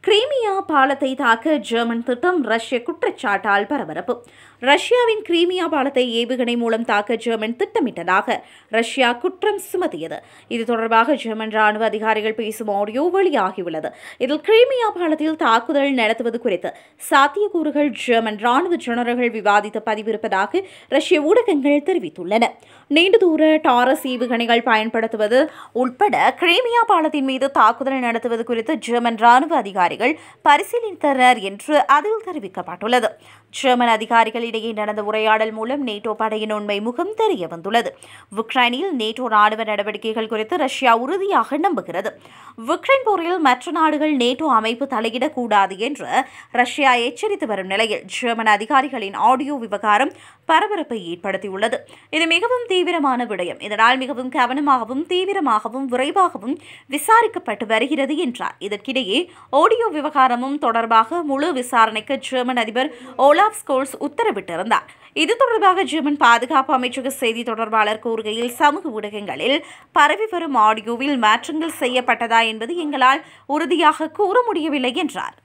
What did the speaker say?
கிரீமியா பாலத்தை தாக்க ஜெர்மன் திட்டம் ரஷ்ய குற்றச்சாட்டால் பரபரப்பு ரஷ்யாவின் கிரீமியா பாலத்தை ஏவுகணை மூலம் தாக்க ஜெர்மன் திட்டமிட்டதாக ரஷ்யா குற்றம் சுமத்தியது இது தொடர்பாக ஜெர்மன் ராணுவ அதிகாரிகள் பேசும் ஆடியோ வெளியாகியுள்ளது இதில் கிரீமியா பாலத்தில் தாக்குதல் நடத்துவது குறித்து சாத்தியக்கூறுகள் ஜெர்மன் ராணுவ ஜெனரல்கள் விவாதித்த பதிவு இருப்பதாக ரஷ்ய ஊடகங்கள் தெரிவித்துள்ளன நீண்ட தூர டாரஸ் ஏவுகணைகள் பயன்படுத்துவது உட்பட கிரீமியா பாலத்தின் மீது தாக்குதல் நடத்துவது குறித்து ஜெர்மன் ராணுவ அதிகாரிகள் பரிசீலித்தனர் என்று அதில் தெரிவிக்கப்பட்டுள்ளது ஜெர்மன் அதிகாரிகளிடையே நடந்த உரையாடல் மூலம் நேட்டோ படையின் உண்மை முகம் தெரிய வந்துள்ளது உக்ரைனில் நேட்டோ ராணுவ நடவடிக்கைகள் குறித்து ரஷ்யா உறுதியாக நம்புகிறது உக்ரைன் போரில் மற்ற நாடுகள் நேட்டோ அமைப்பு தலையிடக்கூடாது என்று ரஷ்யா எச்சரித்து வரும் நிலையில் ஜெர்மன் அதிகாரிகளின் ஆடியோ விவகாரம் பரபரப்பை ஏற்படுத்தியுள்ளது இது மிகவும் தீவிரமான விடயம் இதனால் மிகவும் கவனமாகவும் தீவிரமாகவும் விரைவாகவும் விசாரிக்கப்பட்டு வருகிறது என்றார் இதற்கிடையே ஆடியோ விவகாரமும் தொடர்பாக முழு விசாரணைக்கு ஜெர்மன் அதிபர் ஓலாப் ஸ்கோல்ஸ் உத்தரவிட்டிருந்தார் இது தொடர்பாக ஜெர்மன் பாதுகாப்பு அமைச்சக செய்தி தொடர்பாளர் கூறுகையில் சமூக ஊடகங்களில் பரவி வரும் ஆடியோவில் மாற்றங்கள் செய்யப்பட்டதா என்பது எங்களால் உறுதியாக கூற முடியவில்லை என்றார்